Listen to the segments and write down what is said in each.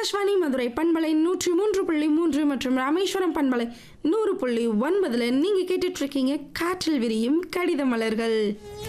ஆகாஷ்வாணி மதுரை பண்பலை நூற்றி மூன்று புள்ளி மூன்று மற்றும் ராமேஸ்வரம் பண்பலை நூறு புள்ளி ஒன்பதுல நீங்க கேட்டுட்டு இருக்கீங்க காற்றில் விரியும் கடித மலர்கள்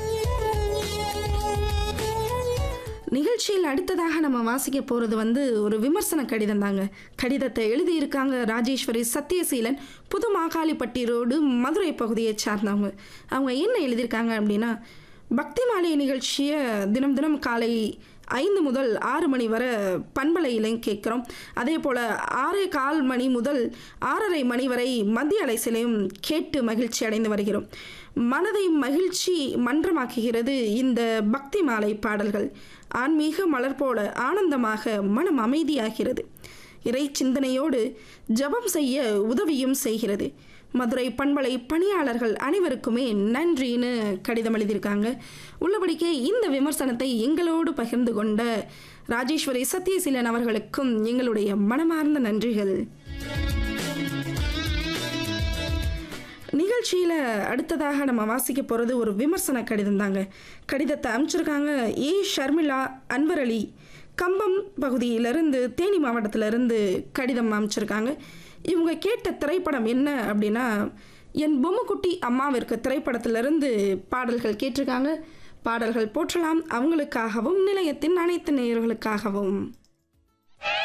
நிகழ்ச்சியில் அடுத்ததாக நம்ம வாசிக்க போகிறது வந்து ஒரு விமர்சன கடிதம் தாங்க கடிதத்தை எழுதியிருக்காங்க ராஜேஸ்வரி சத்யசீலன் புது மாகாளிப்பட்டி ரோடு மதுரை பகுதியை சார்ந்தவங்க அவங்க என்ன எழுதியிருக்காங்க அப்படின்னா பக்தி மாலை நிகழ்ச்சியை தினம் தினம் காலை ஐந்து முதல் ஆறு மணி வரை பண்பலையிலையும் கேட்குறோம் அதே போல் ஆறே கால் மணி முதல் ஆறரை மணி வரை மத்திய அலைசிலையும் கேட்டு மகிழ்ச்சி அடைந்து வருகிறோம் மனதை மகிழ்ச்சி மன்றமாக்குகிறது இந்த பக்தி மாலை பாடல்கள் ஆன்மீக மலர் போல ஆனந்தமாக மனம் அமைதியாகிறது இறை சிந்தனையோடு ஜபம் செய்ய உதவியும் செய்கிறது மதுரை பண்பலை பணியாளர்கள் அனைவருக்குமே நன்றின்னு கடிதம் எழுதியிருக்காங்க உள்ளபடிக்கே இந்த விமர்சனத்தை எங்களோடு பகிர்ந்து கொண்ட ராஜேஸ்வரி சத்யசீலன் அவர்களுக்கும் எங்களுடைய மனமார்ந்த நன்றிகள் நிகழ்ச்சியில் அடுத்ததாக நம்ம வாசிக்க போகிறது ஒரு விமர்சன கடிதம் தாங்க கடிதத்தை அமைச்சிருக்காங்க ஏ ஷர்மிளா அன்வர் அலி கம்பம் பகுதியிலிருந்து தேனி மாவட்டத்திலிருந்து கடிதம் அமைச்சிருக்காங்க இவங்க கேட்ட திரைப்படம் என்ன அப்படின்னா என் பொம்முக்குட்டி அம்மாவிற்கு திரைப்படத்திலிருந்து பாடல்கள் கேட்டிருக்காங்க பாடல்கள் போற்றலாம் அவங்களுக்காகவும் நிலையத்தின் அனைத்து நேயர்களுக்காகவும்